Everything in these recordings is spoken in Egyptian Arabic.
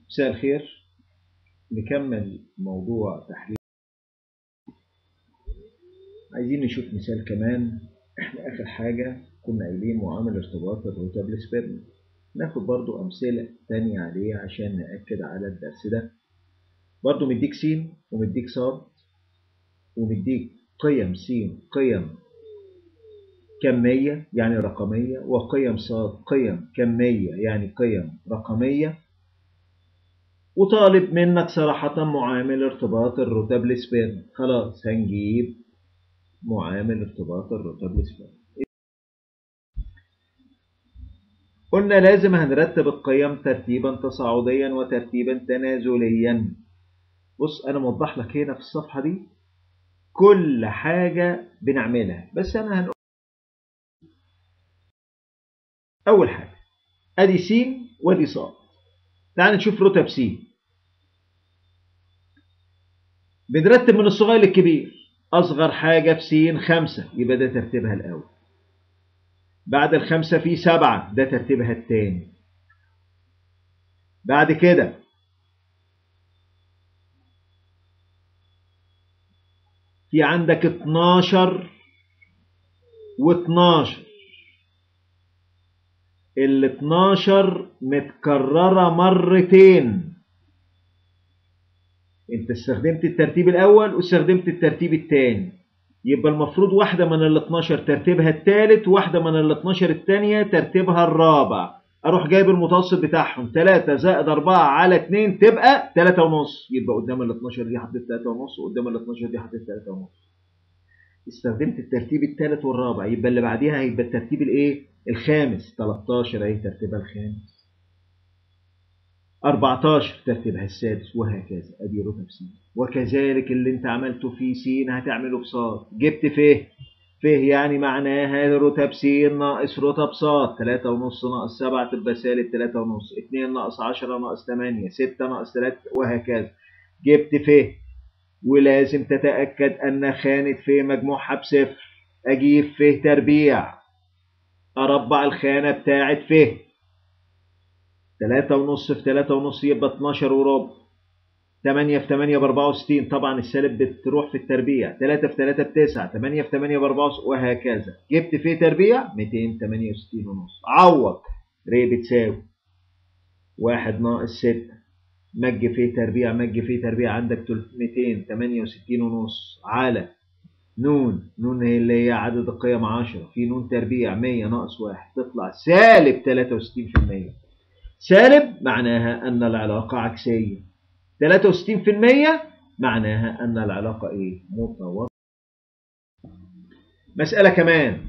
مساء الخير نكمل موضوع تحليل عايزين نشوف مثال كمان احنا اخر حاجة كنا قايلين معامل ارتباط الروتابل سبيرم ناخد برضو امثلة تانية عليه عشان نأكد على الدرس ده برضو مديك س ومديك ص ومديك قيم س قيم كمية يعني رقمية وقيم ص قيم كمية يعني قيم رقمية وطالب منك صراحة معامل ارتباط الروتابل سبيرم خلاص هنجيب معامل ارتباط الروتابل سبيرم قلنا لازم هنرتب القيم ترتيبا تصاعديا وترتيبا تنازليا بص انا موضح لك هنا في الصفحة دي كل حاجة بنعملها بس انا هنقول اول حاجة ادي س وادي ص تعال نشوف رتب س بنرتب من الصغير للكبير أصغر حاجة في س خمسة يبقى ده ترتيبها الأول بعد الخمسة في سبعة ده ترتيبها الثاني بعد كده في عندك 12 و12 ال 12 متكررة مرتين انت استخدمت الترتيب الاول واستخدمت الترتيب الثاني يبقى المفروض واحدة من ال 12 ترتيبها الثالث واحدة من ال 12 الثانية ترتيبها الرابع اروح جايب المتوسط بتاعهم 3 زائد 4 على 2 تبقى 3 ونص يبقى قدام ال 12 دي حطيت 3 ونص وقدام ال 12 دي حطيت 3 ونص استخدمت الترتيب الثالث والرابع يبقى اللي بعديها هيبقى الترتيب الايه الخامس 13 اهي ترتيبها الخامس 14 ترتيبها السادس وهكذا ادي رتب س وكذلك اللي انت عملته في س هتعمله في ص جبت ف ف يعني معناها رتب س ناقص رتب ص 3 ونص ناقص 7 تبقى سالب 3 ونص 2 ناقص 10 ناقص 8 6 ناقص 3 وهكذا جبت ف ولازم تتأكد أن خانة ف مجموعها بصفر أجيب ف تربيع أربع الخانة بتاعت ف تلاتة ونص في تلاتة ونص يبقى اتناشر وربع تمانية في تمانية بأربعة وستين طبعا السالب بتروح في التربيع تلاتة في تلاتة بتسعة تمانية في تمانية بأربعة وهكذا جبت في تربيع ميتين تمانية وستين ونص عوض ر بتساوي واحد ناقص ستة مج في تربيع مج في تربيع عندك ميتين تمانية وستين ونص على نون نون هي اللي هي عدد القيم عشرة في نون تربيع مية ناقص واحد تطلع سالب تلاتة وستين في المية سالب معناها أن العلاقة عكسية 63% معناها أن العلاقة إيه؟ متوسطة مسألة كمان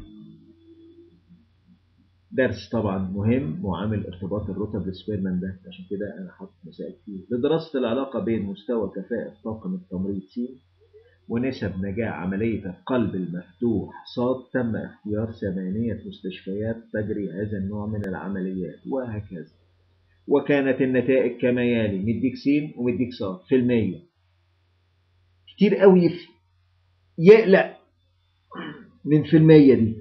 درس طبعا مهم معامل ارتباط الرتب لسبيرمان ده عشان كده أنا حاطط مسائل كتير لدراسة العلاقة بين مستوى كفاءة طاقم التمريض س ونسب نجاح عملية القلب المفتوح صاد تم اختيار ثمانية مستشفيات تجري هذا النوع من العمليات وهكذا وكانت النتائج كما يلي مديك س ومديك ص في المية كتير قوي يقلق من في المية دي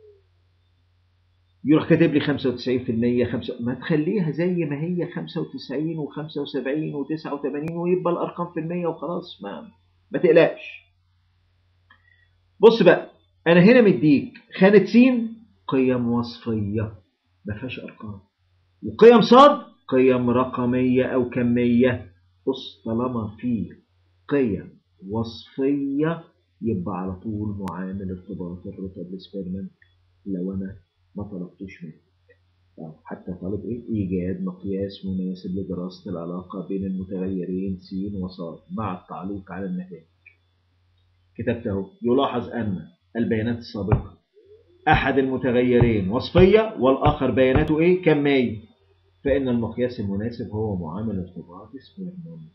يروح كاتب لي 95% خمسة ما تخليها زي ما هي 95 و75 و89 ويبقى الارقام في المية وخلاص ما ما تقلقش بص بقى انا هنا مديك خانة س قيم وصفية ما فيهاش ارقام وقيم صاد قيم رقمية أو كمية بص طالما في قيم وصفية يبقى على طول معامل ارتباط الرتب السبيرمان لو أنا ما طلبتوش منك أو حتى طالب إيه؟ إيجاد مقياس مناسب لدراسة العلاقة بين المتغيرين س وص مع التعليق على النتائج كتبته يلاحظ أن البيانات السابقة أحد المتغيرين وصفية والآخر بياناته إيه؟ كمية فإن المقياس المناسب هو معامل ارتباط سبيرمان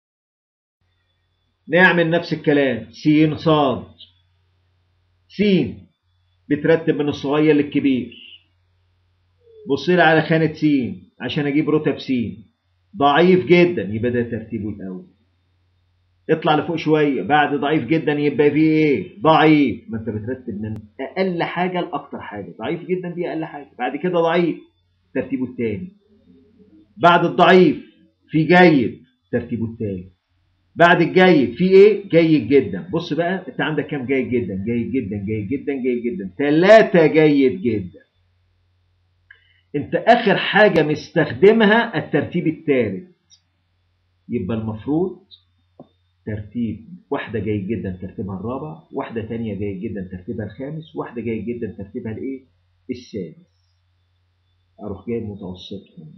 نعمل نفس الكلام س ص س بترتب من الصغير للكبير بص لي على خانة س عشان أجيب رتب س ضعيف جدا يبقى ده ترتيبه الأول اطلع لفوق شوية بعد ضعيف جدا يبقى فيه ايه ضعيف ما انت بترتب من اقل حاجة لاكتر حاجة ضعيف جدا دي اقل حاجة بعد كده ضعيف ترتيبه الثاني بعد الضعيف في جيد ترتيبه التالي بعد الجيد في ايه جيد جدا بص بقى انت عندك كام جيد جدا جيد جدا جيد جدا جيد جدا ثلاثة جيد جدا انت اخر حاجة مستخدمها الترتيب الثالث يبقى المفروض ترتيب واحدة جيد جدا ترتيبها الرابع واحدة تانية جيد جدا ترتيبها الخامس واحدة جيد جدا ترتيبها الايه السادس اروح جايب متوسطهم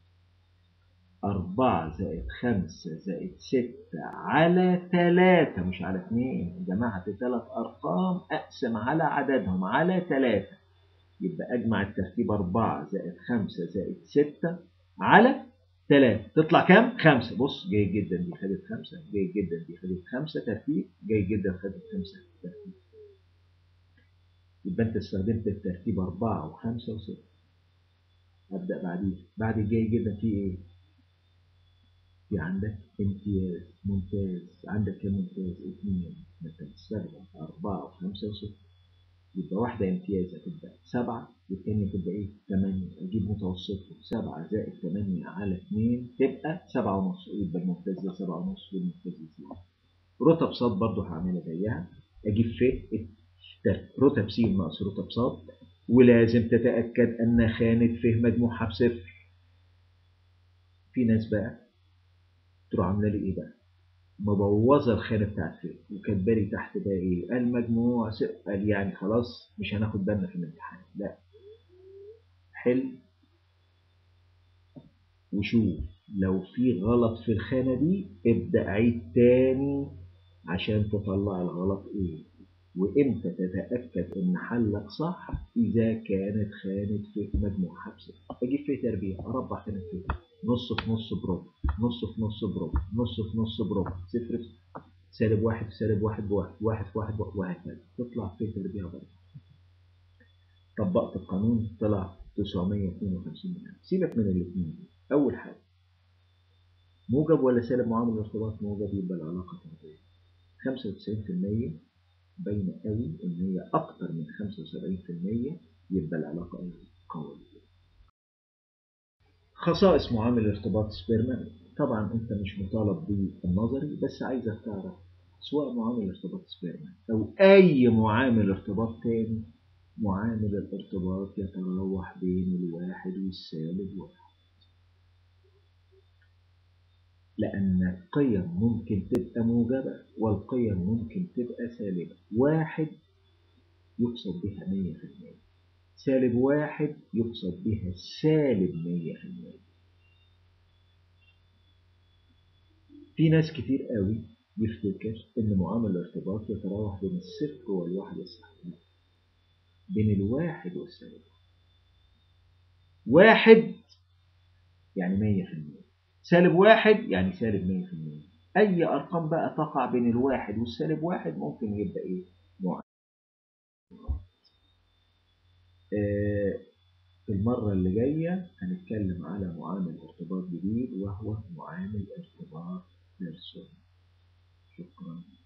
أربعة زائد خمسة زائد ستة على تلاتة مش على اتنين جمعت تلات أرقام أقسم على عددهم على تلاتة يبقى أجمع الترتيب أربعة زائد خمسة زائد ستة على تلاتة تطلع كام؟ خمسة بص جيد جدا دي خدت خمسة جيد جدا دي خدت خمسة ترتيب جيد جدا خدت خمسة ترتيب يبقى أنت استخدمت الترتيب أربعة وخمسة وستة أبدأ بعديه بعد الجيد جدا في إيه؟ في عندك امتياز ممتاز عندك كم ممتاز اثنين انت بتستخدم أربعة وخمسة وستة يبقى واحدة امتياز هتبقى سبعة والتانية تبقى ايه؟ تمانية أجيب متوسطهم سبعة زائد تمانية على اتنين تبقى سبعة ونص يبقى الممتاز ده سبعة ونص والممتاز ده سبعة رتب صاد برضه هعملها زيها أجيب ف رتب س ناقص رتب صاد ولازم تتأكد أن خانة ف مجموعها بصفر في ناس بقى تروح عامله لي ايه بقى؟ مبوظه الخانه بتاعت فين وكاتبه لي تحت بقى ايه؟ المجموع قال يعني خلاص مش هناخد بالنا في الامتحان لا حل وشوف لو في غلط في الخانه دي ابدا عيد تاني عشان تطلع الغلط ايه وامتى تتاكد ان حلك صح اذا كانت خانه في مجموعها بصفر اجيب فيه تربيع اربع خانه فيه نص في نص بربع نص في نص بربع نص في نص بربع صفر في سالب واحد في سالب واحد بواحد واحد في واحد بواحد وهكذا تطلع في تربيع برضه طبقت القانون طلع 952 جرام سيبك من الاثنين اول حاجه موجب ولا سالب معامل الارتباط موجب يبقى العلاقه طرديه 95% باينه قوي ان هي اكتر من 75% يبقى العلاقه قويه خصائص معامل ارتباط سبيرما طبعا انت مش مطالب بالنظري بس عايزك تعرف سواء معامل ارتباط سبيرما او اي معامل ارتباط تاني معامل الارتباط يتراوح بين الواحد والسالب واحد لأن القيم ممكن تبقى موجبة والقيم ممكن تبقى سالبة واحد يقصد بها مية في المية سالب واحد يقصد بها سالب مية في المية في ناس كتير قوي يفتكر ان معامل الارتباط يتراوح بين الصفر والواحد الصحيح بين الواحد والسالب واحد يعني مية في المية سالب واحد يعني سالب مية في المية أي أرقام بقى تقع بين الواحد والسالب واحد ممكن يبقى إيه معامل في المرة اللي جاية هنتكلم على معامل ارتباط جديد وهو معامل ارتباط بيرسون شكرا